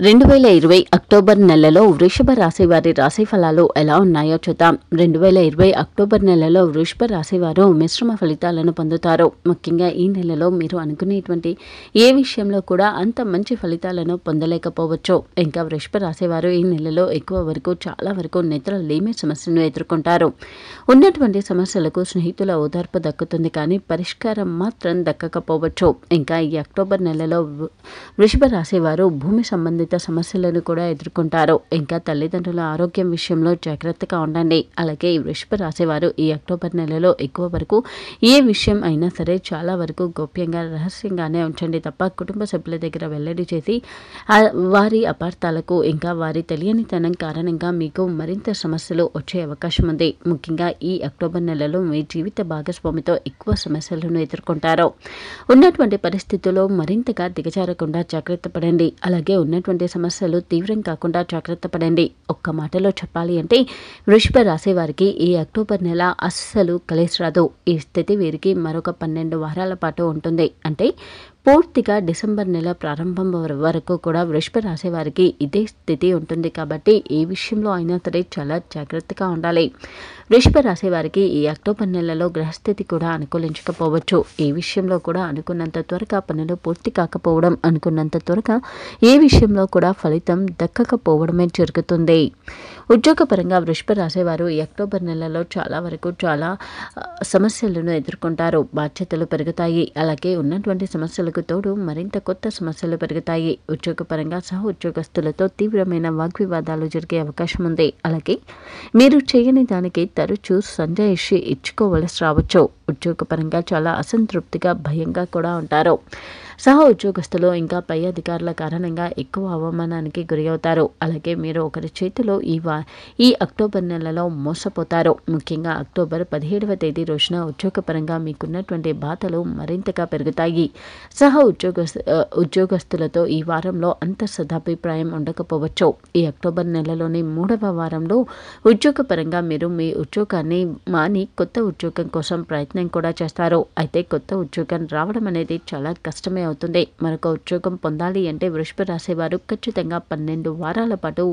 రెండు వేల ఇరవై అక్టోబర్ నెలలో వృషభ రాశి వారి రాశి ఫలాలు ఎలా ఉన్నాయో చూద్దాం రెండు వేల ఇరవై అక్టోబర్ నెలలో వృషభ రాశి వారు మిశ్రమ ఫలితాలను పొందుతారు ముఖ్యంగా ఈ నెలలో మీరు అనుకునేటువంటి ఏ విషయంలో కూడా అంత మంచి ఫలితాలను పొందలేకపోవచ్చు ఇంకా వృషభ రాశి వారు ఈ నెలలో ఎక్కువ వరకు చాలా వరకు నిద్ర లేమి సమస్యను ఎదుర్కొంటారు ఉన్నటువంటి సమస్యలకు స్నేహితుల ఓదార్పు దక్కుతుంది కానీ పరిష్కారం మాత్రం దక్కకపోవచ్చు ఇంకా ఈ అక్టోబర్ నెలలో వృ- వృషభ రాశి వారు భూమి సంబంధిత సమస్యలను కూడా ఎదుర్కొంటారు ఇంకా తల్లిదండ్రుల ఆరోగ్యం విషయంలో జాగ్రత్తగా ఉండండి అలాగే ఈ వృషభ రాశి వారు ఈ అక్టోబర్ నెలలో ఎక్కువ వరకు ఏ విషయం అయినా సరే చాలా వరకు గోప్యంగా రహస్యంగానే ఉంచండి తప్ప కుటుంబ సభ్యుల దగ్గర వెల్లడి చేసి ఆ వారి అపార్థాలకు ఇంకా వారి తెలియనితనం కారణంగా మీకు మరింత సమస్యలు వచ్చే అవకాశం ఉంది ముఖ్యంగా ఈ అక్టోబర్ నెలలో మీ జీవిత భాగస్వామితో ఎక్కువ సమస్యలను ఎదుర్కొంటారు ఉన్నటువంటి పరిస్థితుల్లో మరింతగా దిగజారకుండా జాగ్రత్త పడండి అలాగే ఉన్నటువంటి సమస్యలు తీవ్రం కాకుండా జాగ్రత్త పడండి ఒక్క మాటలో చెప్పాలి అంటే వృషభ రాశి వారికి ఈ అక్టోబర్ నెల అస్సలు కలిసి రాదు ఈ స్థితి వీరికి మరొక పన్నెండు వారాల పాటు ఉంటుంది అంటే పూర్తిగా డిసెంబర్ నెల ప్రారంభం వర- వరకు కూడా వృషభ రాశి వారికి ఇదే స్థితి ఉంటుంది కాబట్టి ఏ విషయంలో అయినా సరే చాలా జాగ్రత్తగా ఉండాలి వృషభ రాశి వారికి ఈ అక్టోబర్ నెలలో గ్రహస్థితి కూడా అనుకూలించకపోవచ్చు ఏ విషయంలో కూడా అనుకున్నంత త్వరగా పనులు పూర్తి కాకపోవడం అనుకున్నంత త్వరగా ఏ విషయంలో కూడా ఫలితం దక్కకపోవడమే జరుగుతుంది ఉద్యోగపరంగా వృషభ రాశి వారు ఈ అక్టోబర్ నెలలో చాలా వరకు చాలా ఆ, సమస్యలను ఎదుర్కొంటారు బాధ్యతలు పెరుగుతాయి అలాగే ఉన్నటువంటి సమస్యలకు తోడు మరింత కొత్త సమస్యలు పెరుగుతాయి ఉద్యోగపరంగా సహ ఉద్యోగస్తులతో తీవ్రమైన వాగ్వివాదాలు జరిగే అవకాశం ఉంది అలాగే మీరు చేయని దానికి తరచూ సంజాయిషి ఇచ్చుకోవలసి రావచ్చు ఉద్యోగపరంగా చాలా అసంతృప్తిగా భయంగా కూడా ఉంటారు సహ ఉద్యోగస్తులు ఇంకా పై అధికారుల కారణంగా ఎక్కువ అవమానానికి గురి అవుతారు అలాగే మీరు ఒకరి చేతిలో ఈ వా ఈ అక్టోబర్ నెలలో మోసపోతారు ముఖ్యంగా అక్టోబర్ పదిహేడవ తేదీ రోజున ఉద్యోగపరంగా మీకున్నటువంటి బాధలు మరింతగా పెరుగుతాయి సహ ఉద్యోగస్ ఆ, ఉద్యోగస్తులతో ఈ వారంలో అంత సదాభిప్రాయం ఉండకపోవచ్చు ఈ అక్టోబర్ నెలలోని మూడవ వారంలో ఉద్యోగపరంగా మీరు మీ ఉద్యోగాన్ని మాని కొత్త ఉద్యోగం కోసం ప్రయత్నం కూడా చేస్తారు అయితే కొత్త ఉద్యోగం రావడం అనేది చాలా కష్టమే అవుతుంది మరొక ఉద్యోగం పొందాలి అంటే వృషభ రాశి వారు ఖచ్చితంగా పన్నెండు వారాల పాటు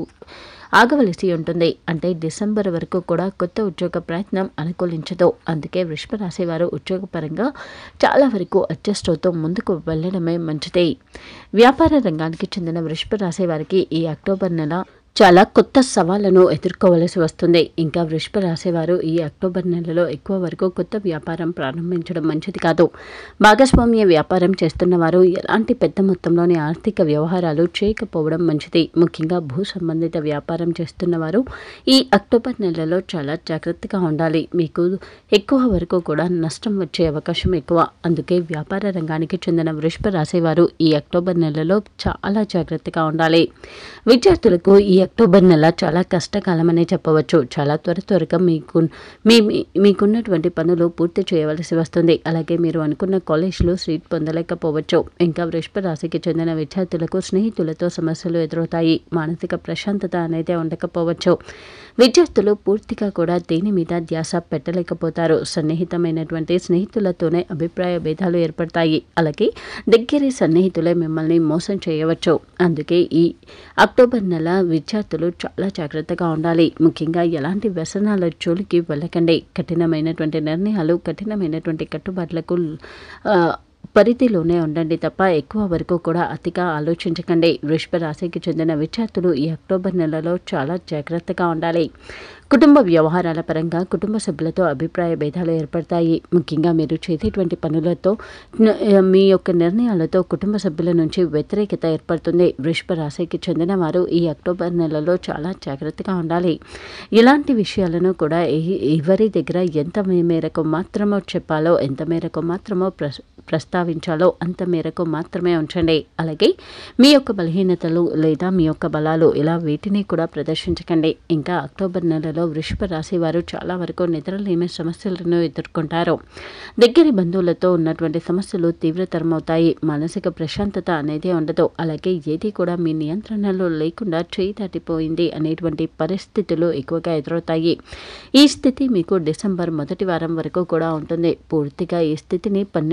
ఆగవలసి ఉంటుంది అంటే డిసెంబర్ వరకు కూడా కొత్త ఉద్యోగ ప్రయత్నం అనుకూలించదు అందుకే వృషభ రాశి వారు ఉద్యోగపరంగా చాలా వరకు అడ్జస్ట్ అవుతూ ముందుకు వెళ్ళడమే మంచిది వ్యాపార రంగానికి చెందిన వృషభ రాశి వారికి ఈ అక్టోబర్ నెల చాలా కొత్త సవాళ్లను ఎదుర్కోవలసి వస్తుంది ఇంకా వృషభ రాశి వారు ఈ అక్టోబర్ నెలలో ఎక్కువ వరకు కొత్త వ్యాపారం ప్రారంభించడం మంచిది కాదు భాగస్వామ్య వ్యాపారం చేస్తున్న వారు ఎలాంటి పెద్ద మొత్తంలోని ఆర్థిక వ్యవహారాలు చేయకపోవడం మంచిది ముఖ్యంగా భూ సంబంధిత వ్యాపారం చేస్తున్న వారు ఈ అక్టోబర్ నెలలో చాలా జాగ్రత్తగా ఉండాలి మీకు ఎక్కువ వరకు కూడా నష్టం వచ్చే అవకాశం ఎక్కువ అందుకే వ్యాపార రంగానికి చెందిన వృషభ రాశి వారు ఈ అక్టోబర్ నెలలో చాలా జాగ్రత్తగా ఉండాలి విద్యార్థులకు ఈ అక్టోబర్ నెల చాలా కష్టకాలమనే చెప్పవచ్చు చాలా త్వర త్వరగా మీకు మీ మీ- మీకున్నటువంటి పనులు పూర్తి చేయవలసి వస్తుంది అలాగే మీరు అనుకున్న కాలేజ్లో సీట్ పొందలేకపోవచ్చు ఇంకా వృషభ రాశికి చెందిన విద్యార్థులకు స్నేహితులతో సమస్యలు ఎదురవుతాయి మానసిక ప్రశాంతత అనేది ఉండకపోవచ్చు విద్యార్థులు పూర్తిగా కూడా దేని మీద ధ్యాస పెట్టలేకపోతారు సన్నిహితమైనటువంటి స్నేహితులతోనే అభిప్రాయ భేదాలు ఏర్పడతాయి అలాగే దగ్గరి సన్నిహితులే మిమ్మల్ని మోసం చేయవచ్చు అందుకే ఈ అక్టోబర్ నెల విద్యార్థులు చాలా జాగ్రత్తగా ఉండాలి ముఖ్యంగా ఎలాంటి వ్యసనాల జోలికి వెళ్ళకండి కఠినమైనటువంటి నిర్ణయాలు కఠినమైనటువంటి కట్టుబాట్లకు ఆ, పరిధిలోనే ఉండండి తప్ప ఎక్కువ వరకు కూడా అతిగా ఆలోచించకండి వృషభ రాశికి చెందిన విద్యార్థులు ఈ అక్టోబర్ నెలలో చాలా జాగ్రత్తగా ఉండాలి కుటుంబ వ్యవహారాల పరంగా కుటుంబ సభ్యులతో అభిప్రాయ భేదాలు ఏర్పడతాయి ముఖ్యంగా మీరు చేసేటువంటి పనులతో న- మీ యొక్క నిర్ణయాలతో కుటుంబ సభ్యుల నుంచి వ్యతిరేకత ఏర్పడుతుంది వృషభ రాశికి చెందిన వారు ఈ అక్టోబర్ నెలలో చాలా జాగ్రత్తగా ఉండాలి ఇలాంటి విషయాలను కూడా ఎ- ఎవరి దగ్గర ఎంత మే- మేరకు మాత్రమో చెప్పాలో ఎంత మేరకు మాత్రమో ప్రస్ ప్రస్తావించాలో అంత మేరకు మాత్రమే ఉంచండి అలాగే మీ యొక్క బలహీనతలు లేదా మీ యొక్క బలాలు ఇలా వీటిని కూడా ప్రదర్శించకండి ఇంకా అక్టోబర్ నెలలో వృషభ రాశి వారు చాలా వరకు నిద్రలేమి సమస్యలను ఎదుర్కొంటారు దగ్గరి బంధువులతో ఉన్నటువంటి సమస్యలు తీవ్రతరమవుతాయి మానసిక ప్రశాంతత అనేది ఉండదు అలాగే ఏది కూడా మీ నియంత్రణలో లేకుండా చేయి దాటిపోయింది అనేటువంటి పరిస్థితులు ఎక్కువగా ఎదురవుతాయి ఈ స్థితి మీకు డిసెంబర్ మొదటి వారం వరకు కూడా ఉంటుంది పూర్తిగా ఈ స్థితిని పన్నెండు వారాల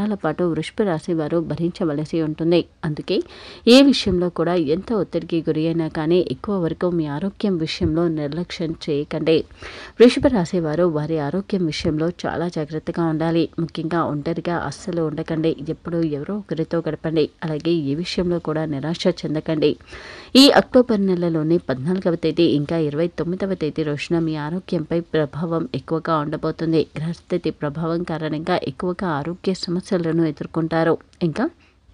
వారాల పాటు వృషభ రాశి వారు భరించవలసి ఉంటుంది అందుకే ఏ విషయంలో కూడా ఎంత ఒత్తిడికి గురి అయినా కానీ ఎక్కువ వరకు మీ ఆరోగ్యం విషయంలో నిర్లక్ష్యం చేయకండి వృషభ రాశి వారు వారి ఆరోగ్యం విషయంలో చాలా జాగ్రత్తగా ఉండాలి ముఖ్యంగా ఒంటరిగా అస్సలు ఉండకండి ఎప్పుడు ఎవరో ఒకరితో గడపండి అలాగే ఏ విషయంలో కూడా నిరాశ చెందకండి ఈ అక్టోబర్ నెలలోని పద్నాలుగవ తేదీ ఇంకా ఇరవై తొమ్మిదవ తేదీ రోజున మీ ఆరోగ్యంపై ప్రభావం ఎక్కువగా ఉండబోతుంది గ్రహస్థితి ప్రభావం కారణంగా ఎక్కువగా ఆరోగ్య సమస్యలను ఎదుర్కొంటారు ఇంకా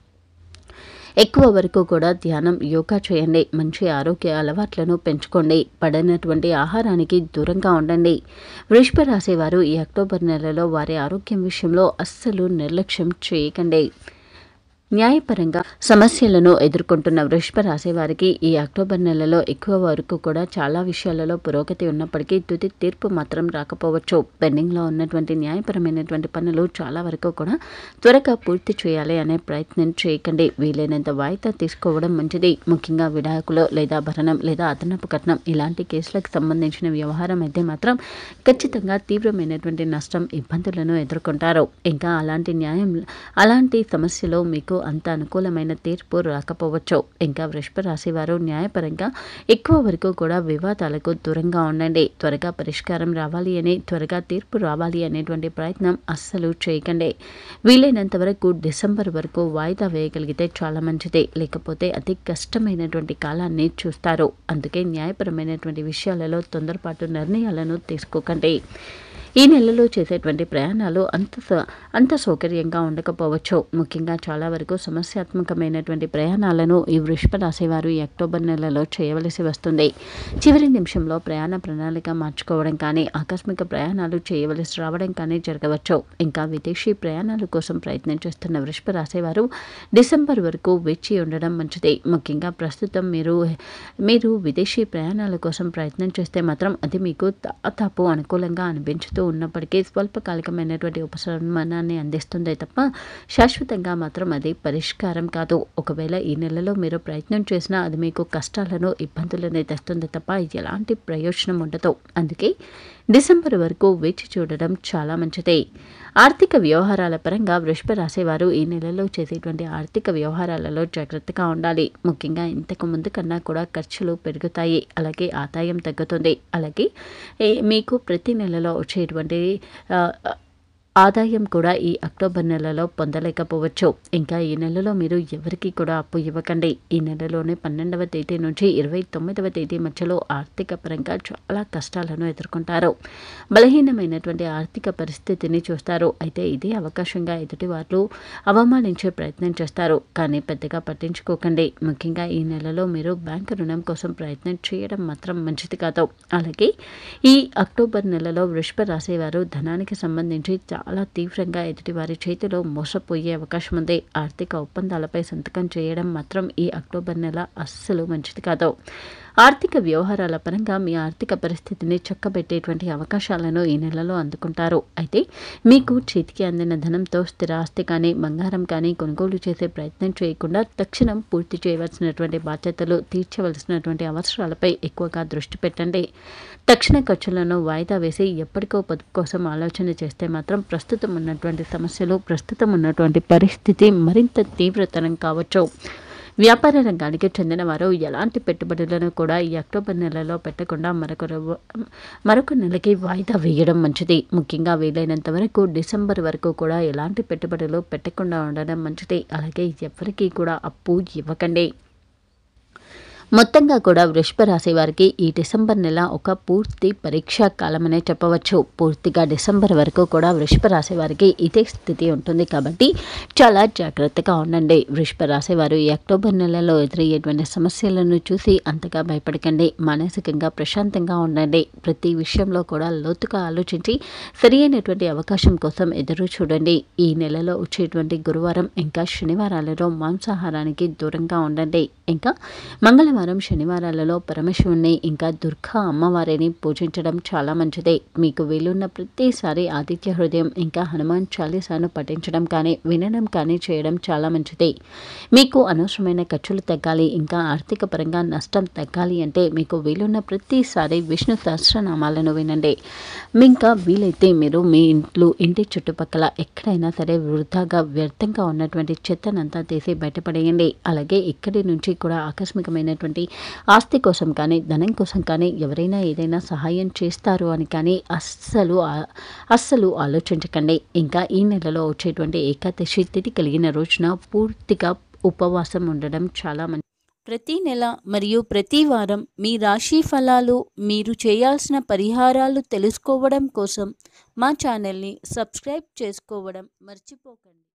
ఎక్కువ వరకు కూడా ధ్యానం యోగా చేయండి మంచి ఆరోగ్య అలవాట్లను పెంచుకోండి పడినటువంటి ఆహారానికి దూరంగా ఉండండి వృషభ రాశి వారు ఈ అక్టోబర్ నెలలో వారి ఆరోగ్యం విషయంలో అస్సలు నిర్లక్ష్యం చేయకండి న్యాయపరంగా సమస్యలను ఎదుర్కొంటున్న వృషభ రాశి వారికి ఈ అక్టోబర్ నెలలో ఎక్కువ వరకు కూడా చాలా విషయాలలో పురోగతి ఉన్నప్పటికీ తుది తీర్పు మాత్రం రాకపోవచ్చు పెండింగ్లో ఉన్నటువంటి న్యాయపరమైనటువంటి పనులు చాలా వరకు కూడా త్వరగా పూర్తి చేయాలి అనే ప్రయత్నం చేయకండి వీలైనంత వాయిదా తీసుకోవడం మంచిది ముఖ్యంగా విడాకులు లేదా భరణం లేదా అదనపు కట్నం ఇలాంటి కేసులకు సంబంధించిన వ్యవహారం అయితే మాత్రం ఖచ్చితంగా తీవ్రమైనటువంటి నష్టం ఇబ్బందులను ఎదుర్కొంటారు ఇంకా అలాంటి న్యాయం అలాంటి సమస్యలో మీకు అంత అనుకూలమైన తీర్పు రాకపోవచ్చు ఇంకా వృషభ రాశి వారు న్యాయపరంగా ఎక్కువ వరకు కూడా వివాదాలకు దూరంగా ఉండండి త్వరగా పరిష్కారం రావాలి అని త్వరగా తీర్పు రావాలి అనేటువంటి ప్రయత్నం అస్సలు చేయకండి వీలైనంత వరకు డిసెంబర్ వరకు వాయిదా వేయగలిగితే చాలా మంచిది లేకపోతే అతి కష్టమైనటువంటి కాలాన్ని చూస్తారు అందుకే న్యాయపరమైనటువంటి విషయాలలో తొందరపాటు నిర్ణయాలను తీసుకోకండి ఈ నెలలో చేసేటువంటి ప్రయాణాలు అంత స- అంత సౌకర్యంగా ఉండకపోవచ్చు ముఖ్యంగా చాలా వరకు సమస్యాత్మకమైనటువంటి ప్రయాణాలను ఈ వృషభ రాశి వారు ఈ అక్టోబర్ నెలలో చేయవలసి వస్తుంది చివరి నిమిషంలో ప్రయాణ ప్రణాళిక మార్చుకోవడం కానీ ఆకస్మిక ప్రయాణాలు చేయవలసి రావడం కానీ జరగవచ్చు ఇంకా విదేశీ ప్రయాణాల కోసం ప్రయత్నం చేస్తున్న వృషభ రాశి వారు డిసెంబర్ వరకు వేచి ఉండడం మంచిది ముఖ్యంగా ప్రస్తుతం మీరు మీరు విదేశీ ప్రయాణాల కోసం ప్రయత్నం చేస్తే మాత్రం అది మీకు దాదాపు అనుకూలంగా అనిపించుతూ ఉన్నప్పటికీ స్వల్పకాలికమైనటువంటి ఉపశమనాన్ని అందిస్తుందే తప్ప శాశ్వతంగా మాత్రం అది పరిష్కారం కాదు ఒకవేళ ఈ నెలలో మీరు ప్రయత్నం చేసినా అది మీకు కష్టాలను ఇబ్బందులను తెస్తుంది తప్ప ఎలాంటి ప్రయోజనం ఉండదు అందుకే డిసెంబర్ వరకు వేచి చూడడం చాలా మంచిది ఆర్థిక వ్యవహారాల పరంగా వృషభ రాశి వారు ఈ నెలలో చేసేటువంటి ఆర్థిక వ్యవహారాలలో జాగ్రత్తగా ఉండాలి ముఖ్యంగా ఇంతకు ముందు కన్నా కూడా ఖర్చులు పెరుగుతాయి అలాగే ఆదాయం తగ్గుతుంది అలాగే ఏ, మీకు ప్రతి నెలలో వచ్చేటువంటి ఆ, ఆదాయం కూడా ఈ అక్టోబర్ నెలలో పొందలేకపోవచ్చు ఇంకా ఈ నెలలో మీరు ఎవరికి కూడా అప్పు ఇవ్వకండి ఈ నెలలోనే పన్నెండవ తేదీ నుంచి ఇరవై తొమ్మిదవ తేదీ మధ్యలో ఆర్థిక పరంగా చాలా కష్టాలను ఎదుర్కొంటారు బలహీనమైనటువంటి ఆర్థిక పరిస్థితిని చూస్తారు అయితే ఇదే అవకాశంగా ఎదుటి వాళ్ళు అవమానించే ప్రయత్నం చేస్తారు కానీ పెద్దగా పట్టించుకోకండి ముఖ్యంగా ఈ నెలలో మీరు బ్యాంకు రుణం కోసం ప్రయత్నం చేయడం మాత్రం మంచిది కాదు అలాగే ఈ అక్టోబర్ నెలలో వృషభ రాశి వారు ధనానికి సంబంధించి చాలా తీవ్రంగా ఎదుటి వారి చేతిలో మోసపోయే అవకాశం ఉంది ఆర్థిక ఒప్పందాలపై సంతకం చేయడం మాత్రం ఈ అక్టోబర్ నెల అస్సలు మంచిది కాదు ఆర్థిక వ్యవహారాల పరంగా మీ ఆర్థిక పరిస్థితిని చక్కబెట్టేటువంటి అవకాశాలను ఈ నెలలో అందుకుంటారు అయితే మీకు చేతికి అందిన ధనంతో స్థిరాస్తి కానీ బంగారం కానీ కొనుగోలు చేసే ప్రయత్నం చేయకుండా తక్షణం పూర్తి చేయవలసినటువంటి బాధ్యతలు తీర్చవలసినటువంటి అవసరాలపై ఎక్కువగా దృష్టి పెట్టండి తక్షణ ఖర్చులను వాయిదా వేసి ఎప్పటికో పొదుపు కోసం ఆలోచన చేస్తే మాత్రం ప్రస్తుతం ఉన్నటువంటి సమస్యలు ప్రస్తుతం ఉన్నటువంటి పరిస్థితి మరింత తీవ్రతరం కావచ్చు వ్యాపార రంగానికి చెందిన వారు ఎలాంటి పెట్టుబడులను కూడా ఈ అక్టోబర్ నెలలో పెట్టకుండా మరొక రవ- మరొక నెలకి వాయిదా వేయడం మంచిది ముఖ్యంగా వీలైనంత వరకు డిసెంబర్ వరకు కూడా ఎలాంటి పెట్టుబడులు పెట్టకుండా ఉండడం మంచిది అలాగే ఎవరికీ కూడా అప్పు ఇవ్వకండి మొత్తంగా కూడా వృషభ రాశి వారికి ఈ డిసెంబర్ నెల ఒక పూర్తి పరీక్షా కాలమనే చెప్పవచ్చు పూర్తిగా డిసెంబర్ వరకు కూడా వృషభ రాశి వారికి ఇదే స్థితి ఉంటుంది కాబట్టి చాలా జాగ్రత్తగా ఉండండి వృషభ రాశి వారు ఈ అక్టోబర్ నెలలో ఎదురయ్యేటువంటి సమస్యలను చూసి అంతగా భయపడకండి మానసికంగా ప్రశాంతంగా ఉండండి ప్రతి విషయంలో కూడా లోతుగా ఆలోచించి సరి అయినటువంటి అవకాశం కోసం ఎదురు చూడండి ఈ నెలలో వచ్చేటువంటి గురువారం ఇంకా శనివారాలలో మాంసాహారానికి దూరంగా ఉండండి ఇంకా మంగళవారం శుక్రవారం శనివారాలలో పరమశివుణ్ణి ఇంకా దుర్గా అమ్మవారిని పూజించడం చాలా మంచిది మీకు వీలున్న ప్రతిసారి ఆదిత్య హృదయం ఇంకా హనుమాన్ చాలీసాను పఠించడం కానీ వినడం కానీ చేయడం చాలా మంచిది మీకు అనవసరమైన ఖర్చులు తగ్గాలి ఇంకా ఆర్థిక పరంగా నష్టం తగ్గాలి అంటే మీకు వీలున్న ప్రతిసారి విష్ణు సహస్రనామాలను వినండి ఇంకా వీలైతే మీరు మీ ఇంట్లో ఇంటి చుట్టుపక్కల ఎక్కడైనా సరే వృధాగా వ్యర్థంగా ఉన్నటువంటి చెత్తనంతా తీసి బయటపడేయండి అలాగే ఇక్కడి నుంచి కూడా ఆకస్మికమైనటువంటి ఆస్తి కోసం కానీ ధనం కోసం కానీ ఎవరైనా ఏదైనా సహాయం చేస్తారు అని కానీ అస్సలు ఆ- అస్సలు ఆలోచించకండి ఇంకా ఈ నెలలో వచ్చేటువంటి ఏకాదశి తిథి కలిగిన రోజున పూర్తిగా ఉపవాసం ఉండడం చాలా మంచి ప్రతి నెల మరియు ప్రతి వారం మీ రాశి ఫలాలు మీరు చేయాల్సిన పరిహారాలు తెలుసుకోవడం కోసం మా ఛానల్ని సబ్స్క్రైబ్ చేసుకోవడం మర్చిపోకండి